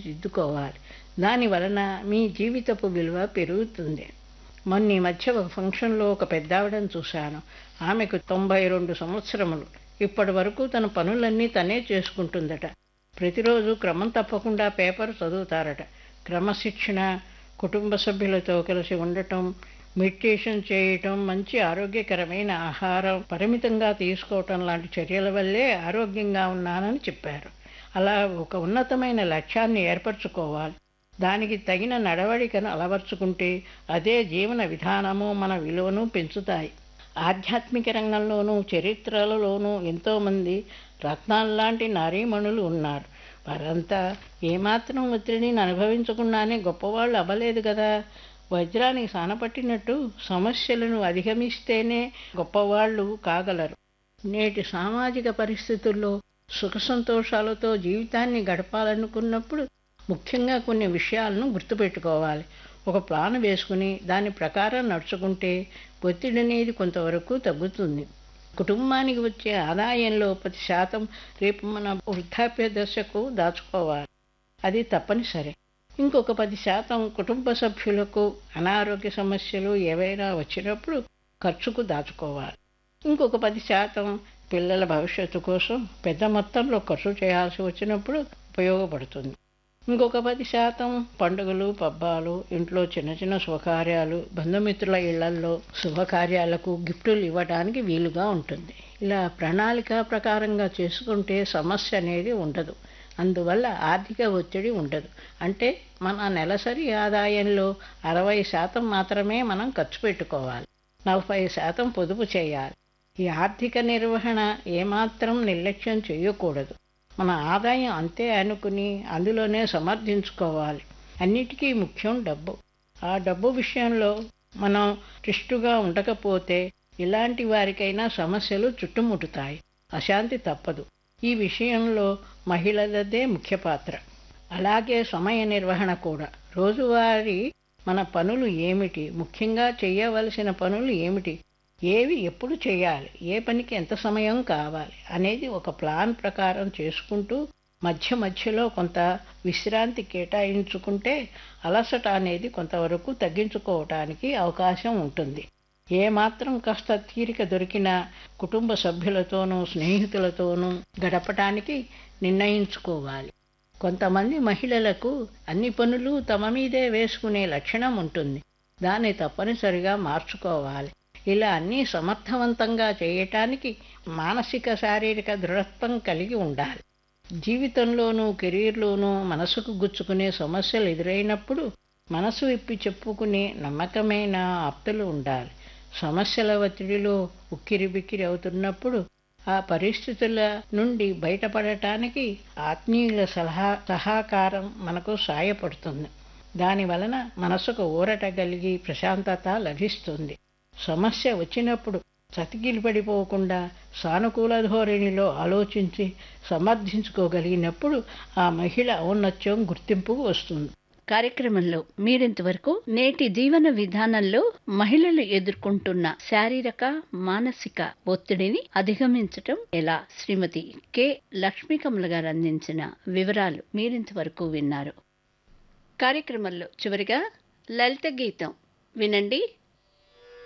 తీర్చిదిద్దుకోవాలి దాని వలన మీ జీవితపు విలువ పెరుగుతుంది మొన్న ఈ మధ్య ఒక ఫంక్షన్లో ఒక పెద్దావిడను చూశాను ఆమెకు తొంభై రెండు సంవత్సరములు ఇప్పటి వరకు తన పనులన్నీ తనే చేసుకుంటుందట ప్రతిరోజు క్రమం తప్పకుండా పేపర్ చదువుతారట క్రమశిక్షణ కుటుంబ సభ్యులతో కలిసి ఉండటం మెడిటేషన్ చేయటం మంచి ఆరోగ్యకరమైన ఆహారం పరిమితంగా తీసుకోవటం లాంటి చర్యల వల్లే ఆరోగ్యంగా ఉన్నానని చెప్పారు అలా ఒక ఉన్నతమైన లక్ష్యాన్ని ఏర్పరచుకోవాలి దానికి తగిన నడవడికను అలవర్చుకుంటే అదే జీవన విధానము మన విలువను పెంచుతాయి ఆధ్యాత్మిక రంగంలోనూ చరిత్రలలోనూ ఎంతోమంది రత్నాల్లాంటి నారీమణులు ఉన్నారు వారంతా ఏమాత్రం ఒత్తిడిని అనుభవించకుండానే గొప్పవాళ్ళు అవ్వలేదు కదా వజ్రానికి సానపట్టినట్టు సమస్యలను అధిగమిస్తేనే గొప్పవాళ్ళు కాగలరు నేటి సామాజిక పరిస్థితుల్లో సుఖ సంతోషాలతో జీవితాన్ని గడపాలనుకున్నప్పుడు ముఖ్యంగా కొన్ని విషయాలను గుర్తుపెట్టుకోవాలి ఒక ప్లాన్ వేసుకుని దాని ప్రకారం నడుచుకుంటే ఒత్తిడి అనేది కొంతవరకు తగ్గుతుంది కుటుంబానికి వచ్చే ఆదాయంలో పది శాతం రేపు మన వృద్ధాప్య దశకు దాచుకోవాలి అది తప్పనిసరి ఇంకొక పది శాతం కుటుంబ సభ్యులకు అనారోగ్య సమస్యలు ఏవైనా వచ్చినప్పుడు ఖర్చుకు దాచుకోవాలి ఇంకొక పది శాతం పిల్లల భవిష్యత్తు కోసం పెద్ద మొత్తంలో ఖర్చు చేయాల్సి వచ్చినప్పుడు ఉపయోగపడుతుంది ఇంకొక పది శాతం పండుగలు పబ్బాలు ఇంట్లో చిన్న చిన్న శుభకార్యాలు బంధుమిత్రుల ఇళ్లల్లో శుభకార్యాలకు గిఫ్టులు ఇవ్వడానికి వీలుగా ఉంటుంది ఇలా ప్రణాళిక ప్రకారంగా చేసుకుంటే సమస్య అనేది ఉండదు అందువల్ల ఆర్థిక ఒత్తిడి ఉండదు అంటే మన నెలసరి ఆదాయంలో అరవై శాతం మాత్రమే మనం ఖర్చు పెట్టుకోవాలి నలభై శాతం పొదుపు చేయాలి ఈ ఆర్థిక నిర్వహణ ఏమాత్రం నిర్లక్ష్యం చేయకూడదు మన ఆదాయం అంతే అనుకుని అందులోనే సమర్థించుకోవాలి అన్నిటికీ ముఖ్యం డబ్బు ఆ డబ్బు విషయంలో మనం క్లిష్టుగా ఉండకపోతే ఇలాంటి వారికైనా సమస్యలు చుట్టుముట్టుతాయి అశాంతి తప్పదు ఈ విషయంలో మహిళలదే ముఖ్య పాత్ర అలాగే సమయ నిర్వహణ కూడా రోజువారీ మన పనులు ఏమిటి ముఖ్యంగా చేయవలసిన పనులు ఏమిటి ఏవి ఎప్పుడు చేయాలి ఏ పనికి ఎంత సమయం కావాలి అనేది ఒక ప్లాన్ ప్రకారం చేసుకుంటూ మధ్య మధ్యలో కొంత విశ్రాంతి కేటాయించుకుంటే అలసట అనేది కొంతవరకు తగ్గించుకోవటానికి అవకాశం ఉంటుంది ఏమాత్రం కాస్త తీరిక దొరికినా కుటుంబ సభ్యులతోనూ స్నేహితులతోనూ గడపటానికి నిర్ణయించుకోవాలి కొంతమంది మహిళలకు అన్ని పనులు తమ మీదే వేసుకునే లక్షణం ఉంటుంది దాన్ని తప్పనిసరిగా మార్చుకోవాలి ఇలా అన్నీ సమర్థవంతంగా చేయటానికి మానసిక శారీరక దృఢత్వం కలిగి ఉండాలి జీవితంలోనూ కెరీర్లోనూ మనసుకు గుచ్చుకునే సమస్యలు ఎదురైనప్పుడు మనసు విప్పి చెప్పుకునే నమ్మకమైన ఆప్తులు ఉండాలి సమస్యల ఒత్తిడిలో ఉక్కిరిబిక్కిరి అవుతున్నప్పుడు ఆ పరిస్థితుల నుండి బయటపడటానికి ఆత్మీయుల సలహా సహకారం మనకు సాయపడుతుంది దాని వలన మనసుకు ఊరట కలిగి ప్రశాంతత లభిస్తుంది సమస్య వచ్చినప్పుడు చతికిలి పడిపోకుండా సానుకూల ధోరణిలో ఆలోచించి సమర్థించుకోగలిగినప్పుడు ఆ మహిళ ఔన్నత్యం గుర్తింపు వస్తుంది కార్యక్రమంలో మీరింతవరకు నేటి జీవన విధానంలో మహిళలు ఎదుర్కొంటున్న శారీరక మానసిక ఒత్తిడిని అధిగమించటం ఎలా శ్రీమతి కె లక్ష్మీకమల గారు అందించిన వివరాలు మీరింతవరకు విన్నారు కార్యక్రమంలో చివరిగా లలిత గీతం వినండి